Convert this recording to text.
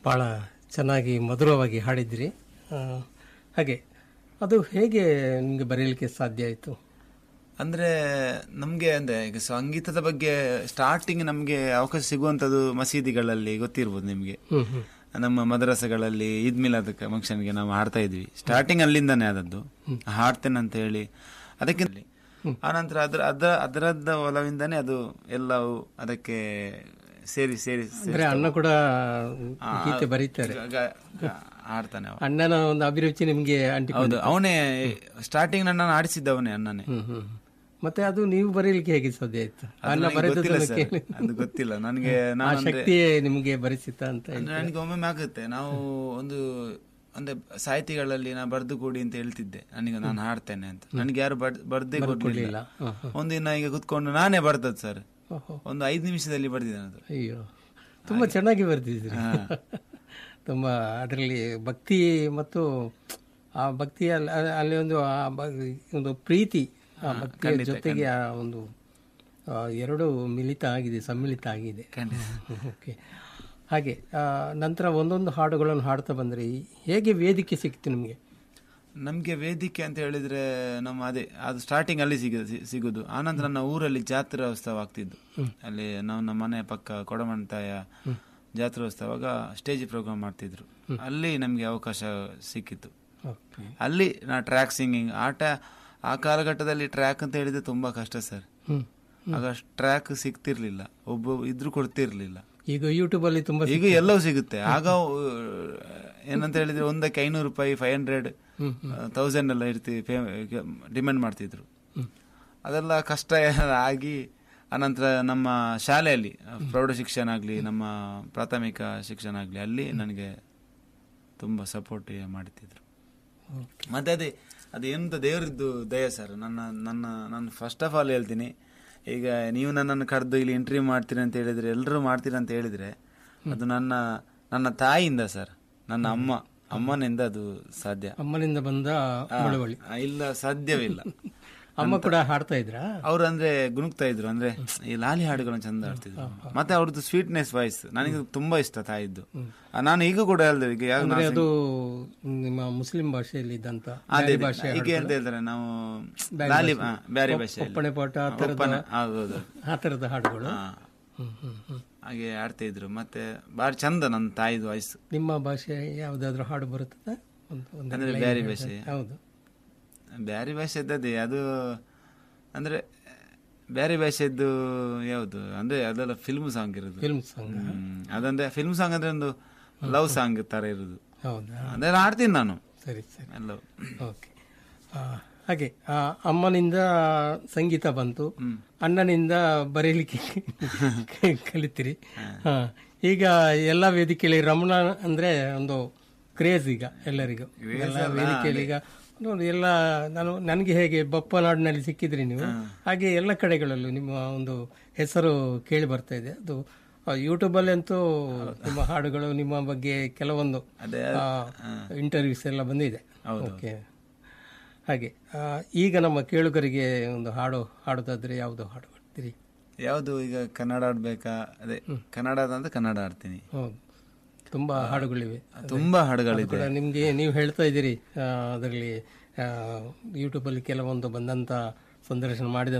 ಭಾಳ ಚೆನ್ನಾಗಿ ಮಧುರವಾಗಿ ಹಾಡಿದ್ರಿ ಆ, ಹಾಗೆ ಅದು ಹೇಗೆ ನಿಮಗೆ ಬರೆಯಲಿಕ್ಕೆ ಸಾಧ್ಯ ಆಯಿತು ಅಂದ್ರೆ ನಮ್ಗೆ ಅಂದ್ರೆ ಈಗ ಸಂಗೀತದ ಬಗ್ಗೆ ಸ್ಟಾರ್ಟಿಂಗ್ ನಮ್ಗೆ ಅವಕಾಶ ಸಿಗುವಂತದ್ದು ಮಸೀದಿಗಳಲ್ಲಿ ಗೊತ್ತಿರ್ಬೋದು ನಿಮ್ಗೆ ಹ್ಮ್ ಹ್ಮ್ ನಮ್ಮ ಮದ್ರಸಗಳಲ್ಲಿ ಈದ್ ಮಿಲಾದ್ ಫಂಕ್ಷನ್ಗೆ ನಾವು ಹಾಡ್ತಾ ಇದ್ವಿ ಸ್ಟಾರ್ಟಿಂಗ್ ಅಲ್ಲಿಂದಾನೆ ಆದದ್ದು ಹಾಡ್ತೇನೆ ಅಂತ ಹೇಳಿ ಅದಕ್ಕೆ ಆನಂತರ ಅದ್ರ ಅದ ಅದರದ್ದ ಒಲವಿಂದಾನೆ ಅದು ಎಲ್ಲವೂ ಅದಕ್ಕೆ ಸೇರಿ ಸೇರಿ ಸೇರಿ- ಅಂದ್ರೆ ಅಣ್ಣ ಕೂಡ ಆ, ಗೀತೆ ಬರೀತಾರೆ ಗ- ಗ- ಗ- ಹಾಡ್ತಾನೆ ಅವ. ಅಣ್ಣನ ಒಂದು ಅಭಿರುಚಿ ನಿಮಗೆ ಅಂಟಿಕೊಂಡು ಹೌದು ಅವನೇ ಸ್ಟಾರ್ಟಿಂಗ್ ನನ್ನ ಆಡಿಸಿದ್ದವನೇ ಅಣ್ಣನೇ ಹ್ಮ್ ಹ್ಮ್ ಮತ್ತೆ ಅದು ನೀವು ಬರೀಲಿಕ್ಕೆ ಹೇಗೆ ಸಾಧ್ಯ ಆಯ್ತು ಅದು ಅಣ್ಣ ನನಗೆ ಗೊತ್ತಿಲ್ಲ ಬರೆದದನ್ನು ಸರ್. ಕೇಳಿ ಅದು ಗೊತ್ತಿಲ್ಲ ನನಗೆ ಆ ನಾನು ಅಂದ್ರೆ- ಶಕ್ತಿಯೇ ನಿಮಗೆ ಬರೆಸಿತ್ತ ಅಂತ ಹೇಳಿ. ಅಂದ್ರೆ ನನಗೆ ಒಮ್ಮೊಮ್ಮೆ ಆಗುತ್ತೆ ನಾವು ಒಂದು ಅಂದ್ರೆ ಸಾಹಿತಿಗಳಲ್ಲಿ ನಾ ಬರ್ದು ಕೊಡಿ ಅಂತ ಹೇಳ್ತಿದ್ದೆ ನನಗೆ ನಾನು ಹಾಡ್ತೇನೆ ಅಂತ ನನಗೆ ಯಾರು ಬರ್- ಬರ್ದೇ ಕೊಡ್ಲಿಲ್ಲ ಹ, ಹ. ಒಂದಿನ ಈಗ ಕುತ್ಕೊಂಡು ನಾನೇ ಬರ್ತದ್ ಸರ್ ಓಹೋ. ಒಂದು ಐದು ನಿಮಿಷದಲ್ಲಿ ಬರ್ದಿದ್ದೇನೆ ಅದು ಅಯ್ಯೋ ತುಂಬಾ ಚೆನ್ನಾಗಿ ಬರ್ತಿದ್ರಿ ತುಂಬಾ ಅದರಲ್ಲಿ ಭಕ್ತಿ ಮತ್ತು ಆ ಭಕ್ತಿ ಅಲ್ಲಿ ಅಲ್ಲಿ ಒಂದು ಆ ಬ- ಒಂದು ಪ್ರೀತಿ ಆ ಭಕ್ತಿಯ ಜೊತೆಗೆ ಆ ಒಂದು ಆ, ಎರಡು ಮಿಲಿತ ಆಗಿದೆ ಸಮ್ಮಿಳಿತ ಆಗಿದೆ ಓಕೆ ಹಾಗೆ ಆ, ನಂತರ ಒಂದೊಂದು ಹಾಡುಗಳನ್ನು ಹಾಡ್ತಾ ಬಂದ್ರಿ ಹೇಗೆ ವೇದಿಕೆ ಸಿಕ್ತು ನಿಮಗೆ ನಮ್ಗೆ ವೇದಿಕೆ ಅಂತ ಹೇಳಿದ್ರೆ ನಮ್ಮ ಅದೇ ಅದು ಸ್ಟಾರ್ಟಿಂಗ್ ಅಲ್ಲಿ ಸಿಗ ಸಿ- ಸಿಗುದು ಆನಂತರ ನನ್ನ ಊರಲ್ಲಿ ಜಾತ್ರೋತ್ಸವ ಆಗ್ತಿದ್ದು ಅಲ್ಲಿ ನಾವು ನಮ್ಮ ಮನೆ ಪಕ್ಕ ಕೊಡಮಂತಾಯ ಜಾತ್ರೋತ್ಸವ ಸ್ಟೇಜ್ ಪ್ರೋಗ್ರಾಮ್ ಮಾಡ್ತಿದ್ರು ಅಲ್ಲಿ ನಮ್ಗೆ ಅವಕಾಶ ಸಿಕ್ಕಿತ್ತು ಓಕೆ ಅಲ್ಲಿ ನಾ ಟ್ರ್ಯಾಕ್ ಸಿಂಗಿಂಗ್ ಆಟ ಆ ಕಾಲಘಟ್ಟದಲ್ಲಿ ಟ್ರ್ಯಾಕ್ ಅಂತ ಹೇಳಿದ್ರೆ ತುಂಬಾ ಕಷ್ಟ ಸರ್ ಹ್ಮ್ ಆಗ ಟ್ರ್ಯಾಕ್ ಸಿಗ್ತಿರ್ಲಿಲ್ಲ ಒಬ್ಬ ಇದ್ರು ಕೊಡ್ತಿರ್ಲಿಲ್ಲ ಈಗ ಯೂಟ್ಯೂಬಲ್ಲಿ ತುಂಬಾ ಈಗ ಎಲ್ಲವೂ ಸಿಗುತ್ತೆ ಆಗ ಅಹ್, ಏನಂತ ಹೇಳಿದ್ರೆ ಒಂದಕ್ಕೆ ಐನೂರು ರೂಪಾಯಿ ಫೈವ್ ಹಂಡ್ರೆಡ್ ತೌಸಂಡ್ ಎಲ್ಲ ಇರ್ತೀವಿ ಡಿಮ್ಯಾಂಡ್ ಮಾಡ್ತಿದ್ರು ಅದೆಲ್ಲ ಕಷ್ಟ ಆಗಿ ಅನಂತರ ನಮ್ಮ ಶಾಲೆಯಲ್ಲಿ ಪ್ರೌಢ ಶಿಕ್ಷಣ ಆಗಲಿ ನಮ್ಮ ಪ್ರಾಥಮಿಕ ಶಿಕ್ಷಣ ಆಗಲಿ ಅಲ್ಲಿ ನನಗೆ ತುಂಬ ಸಪೋರ್ಟ್ ಮಾಡ್ತಿದ್ರು ಮತ್ತೆ ಅದೇ ಅದೇಂತ ದೇವರಿದ್ದು ದಯ ಸರ್ ನನ್ನ ನನ್ನ ನಾನು ಫಸ್ಟ್ ಆಫ್ ಆಲ್ ಹೇಳ್ತೀನಿ ಈಗ ನೀವು ನನ್ನನ್ನು ಕರೆದು ಇಲ್ಲಿ ಇಂಟರ್ವ್ಯೂ ಮಾಡ್ತೀರಿ ಅಂತ ಹೇಳಿದ್ರೆ ಎಲ್ಲರೂ ಮಾಡ್ತೀರಿ ಅಂತ ಹೇಳಿದ್ರೆ ಅದು ನನ್ನ ನನ್ನ ತಾಯಿಯಿಂದ ಸರ್ ನನ್ನ ಅಮ್ಮ ಅಮ್ಮನಿಂದ ಅದು ಸಾಧ್ಯ ಅಮ್ಮನಿಂದ ಬಂದ ಬಳುವಳಿ ಆ, ಇಲ್ಲ ಸಾಧ್ಯವಿಲ್ಲ ಅಮ್ಮ ಕೂಡ ಹಾಡ್ತಾ ಇದ್ರಾ ಅವ್ರು ಅಂದ್ರೆ ಗುಣುಕ್ತಾ ಇದ್ರು ಅಂದ್ರೆ ಈ ಲಾಲಿ ಹಾಡುಗಳನ್ನು ಚಂದ ಆಡ್ತಿದ್ರು ಮತ್ತೆ ಅವ್ರದ್ದು ಸ್ವೀಟ್ನೆಸ್ ವಾಯ್ಸ್ ನನಗೆ ತುಂಬಾ ಇಷ್ಟ ತಾಯಿದ್ದು ಆ, ನಾನು ಈಗ ಕೂಡ ಹೇಳಿದೆ ಈಗ ಯಾವಾಗ ಅಂದ್ರೆ ನಾನು ಅದು ನಿಮ್ಮ ಮುಸ್ಲಿಂ ಭಾಷೆಯಲ್ಲಿ ಇದ್ದಂತ ಅದೇ ಬ್ಯಾರಿ ಅದೇ. ಭಾಷೆ ಈಗ ಎಂತ ಹೇಳ್ತಾರೆ ನಾವು ಲಾಲಿ ಹಾ, ಬ್ಯಾರಿ ಭಾಷೆ ಒಪ್ಪಣೆ ಪಾಠ ಆ ಥರದ ಹೌದೌದು ಆ ಥರದ ಹಾಡುಗಳು ಹಾ. ಹ್ಮ್ ಹ್ಮ್ ಹ್ಮ್ ಹಾಗೆ ಆಡ್ತಾ ಇದ್ರು ಮತ್ತೆ ಬಾರಿ ಚಂದ ನನ್ನ ತಾಯಿದು ವಾಯ್ಸ್ ನಿಮ್ಮ ಭಾಷೆ ಯಾವ್ದಾದ್ರು ಹಾಡು ಬರುತ್ತದ ಒಂದು ಒಂದು ಅಂದ್ರೆ line ಬ್ಯಾರಿ ಹೇಳ್ತಾರೆ. ಭಾಷೆ ಹೌದು ಬ್ಯಾರಿ ಭಾಷೆದ್ದು ಅದೇ ಅದು ಅಂದ್ರೆ ಬ್ಯಾರಿ ಭಾಷೆದ್ದು ಯಾವುದು ಅಂದ್ರೆ ಅದೆಲ್ಲ ಫಿಲ್ಮ್ ಸಾಂಗ್ ಇರೋದು ಫಿಲ್ಮ್ ಸಾಂಗ್ ಹ್ಮ್. ಅದಂದ್ರೆ ಫಿಲ್ಮ್ ಸಾಂಗ್ ಅಂದ್ರೆ ಒಂದು ಲವ್ ಸಾಂಗ್ ತರ ಇರೋದು ಹೌದಾ ಅದೆಲ್ಲ ಆಡ್ತೀನಿ ನಾನು ಸರಿ ಸರಿ ಎಲ್ಲವೂ ಓಕೆ ಹಾಗೆ ಆ, ಅಮ್ಮನಿಂದ ಸಂಗೀತ ಬಂತು ಅಣ್ಣನಿಂದ ಬರೀಲಿಕ್ಕೆ ಕಲಿತೀರಿ ಹಾ ಈಗ ಎಲ್ಲ ವೇದಿಕೆಯಲ್ಲಿ ರಮಣ ಅಂದ್ರೆ ಒಂದು ಕ್ರೇಜ್ ಈಗ ಎಲ್ಲರಿಗೂ ಎಲ್ಲ ವೇದಿಕೆಯಲ್ಲಿ ಈಗ ನೋಡಿ ಎಲ್ಲ ನಾನು ನನಗೆ ಹೇಗೆ ಬಪ್ಪನಾಡಿನಲ್ಲಿ ಸಿಕ್ಕಿದ್ರಿ ನೀವು ಹಾಗೆ ಎಲ್ಲ ಕಡೆಗಳಲ್ಲೂ ನಿಮ್ಮ ಒಂದು ಹೆಸರು ಕೇಳಿ ಬರ್ತಾ ಇದೆ ಅದು ಯೂಟ್ಯೂಬಲ್ಲಿ ಅಂತೂ ನಿಮ್ಮ ಹಾಡುಗಳು ನಿಮ್ಮ ಬಗ್ಗೆ ಕೆಲವೊಂದು ಇಂಟರ್ವ್ಯೂಸ್ ಎಲ್ಲ ಬಂದಿದೆ ಓಕೆ ಹಾಗೆ ಆ, ಈಗ ನಮ್ಮ ಕೇಳುಗರಿಗೆ ಒಂದು ಹಾಡು ಹಾಡೋದಾದ್ರೆ ಯಾವುದು ಹಾಡು ಹಾಡ್ತೀರಿ ಯಾವುದು ಈಗ ಕನ್ನಡ ಆಡ್ಬೇಕಾ ಅದೇ ಕನ್ನಡ ಅಂದ್ರೆ ಕನ್ನಡ ಆಡ್ತೀನಿ ಹೌದು ತುಂಬಾ ಹಾಡುಗಳಿವೆ ತುಂಬಾ ಹಾಡುಗಳಿದೆ ಕೂಡ ನಿಮ್ಗೆ ನೀವು ಹೇಳ್ತಾ ಇದ್ದೀರಿ ಅದರಲ್ಲಿ ಯೂಟ್ಯೂಬಲ್ಲಿ ಕೆಲವೊಂದು ಬಂದಂತ ಸಂದರ್ಶನ ಮಾಡಿದ